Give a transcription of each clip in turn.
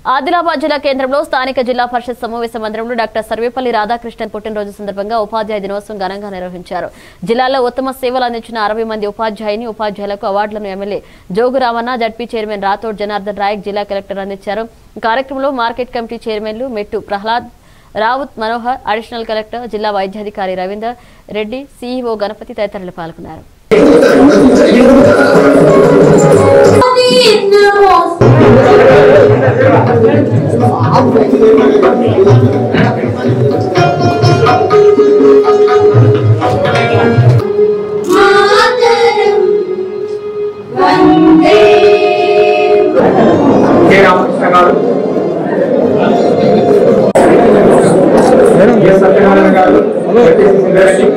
ఆదిలాబాద్ జిల్లా కేంద్రంలో స్థానిక జిల్లా పరిషత్ సమావేశ మందిరంలో డాక్టర్ సర్వేపల్లి రాధాకృష్ణన్ పుట్టినరోజు సందర్భంగా ఉపాధ్యాయ దినోత్సవం ఘనంగా నిర్వహించారు జిల్లాలో ఉత్తమ సేవలు అందించిన అరవై మంది ఉపాధ్యాయుని ఉపాధ్యాయులకు అవార్డులను MLA Jogu Ramanna ZP chairman Rathod Janardhan రాయక్ జిల్లా కలెక్టర్ అందించారు ఈ కార్యక్రమంలో మార్కెట్ కమిటీ చైర్మన్లు మెట్టు ప్రహ్లాద్ రావుత్ మనోహర్ అడిషనల్ కలెక్టర్ జిల్లా వైద్యాధికారి రవీందర్ రెడ్డి సీఈఓ గణపతి తదితరులు పాల్గొన్నారు మాతరం వందే కె రామకృష్ణ గారు ఎస్ సత్యనారాయణ గారు వెంకటేశ్వర సుందరెడ్డి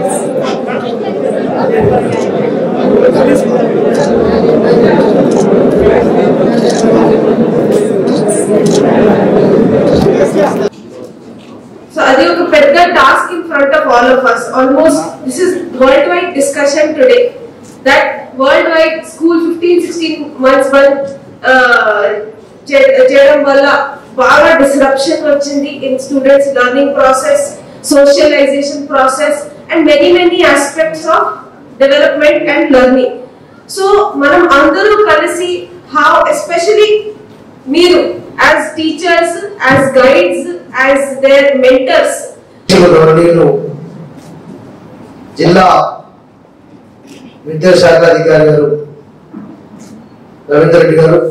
సో అది ఒక పెద్ద task in front of all of us almost this is world wide discussion today that world wide school fifteen sixteen months బంద్ చేయడం వల్ల బాగా డిస్రప్షన్ వచ్చింది in students learning process socialization process and many many aspects of development and learning so మనం అందరూ కలిసి how especially మీరు as teachers as guides as their mentors గౌరవనీయులు జిల్లా విద్యాశాఖ అధికారి గారు రవీంద్ర రెడ్డి గారు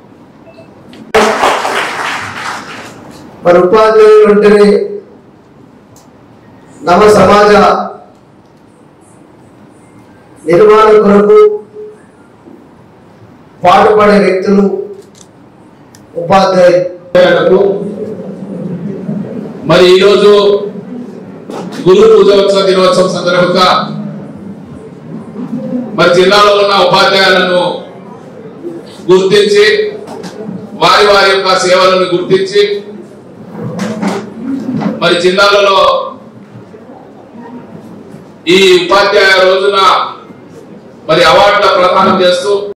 మరి ఉపాధ్యాయులు అంటేనే నవ సమాజ నిర్మాణం కొరకు పాటుపడే వ్యక్తులు ఉపాధ్యాయులు ఉపాధ్యాయులకు మరి ఈరోజు గురు పూజోత్సవ దినోత్సవం సందర్భంగా మరి జిల్లాలో ఉన్న ఉపాధ్యాయులను గుర్తించి వారి వారి యొక్క సేవలను గుర్తించి మరి జిల్లాలలో ఈ ఉపాధ్యాయ రోజున మరి అవార్డుల ప్రదానం చేస్తూ